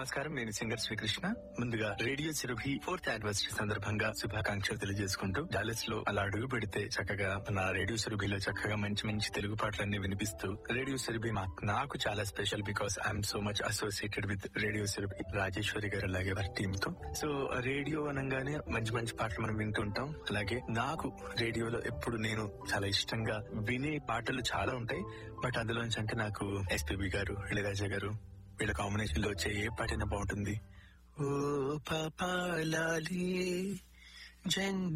నమస్కారం నేను సింగర్ శ్రీకృష్ణ ముందుగా రేడియో సిరభి ఫోర్త్ యానివర్సరీ సందర్భంగా శుభాకాంక్షలు తెలియజేసుకుంటూ డాలస్ లో అలా అడుగు పెడితే చక్కగా నా రేడియో సిరభిలో చక్కగా మంచి మంచి తెలుగు పాటలన్నీ వినిపిస్తూ రేడియో సిరభి నాకు చాలా special because I'm so much associated with radio Sirabhi Rajeshwari garu అలాగే వారి టీమ్ తో సో రేడియో అనగానే మంచి మంచి పాటలు మనం వింటుంటాం అలాగే నాకు రేడియోలో ఎప్పుడు నేను చాలా ఇష్టంగా వినే పాటలు చాలా ఉంటాయి బట్ అందులోంచి అంటే నాకు ఎస్పీబి గారు ఇళయరాజా గారు వీళ్ళ కాంబినేషన్ లో వచ్చే ఏ పాటైనా బాగుంటుంది ఓ పాపాలి జన్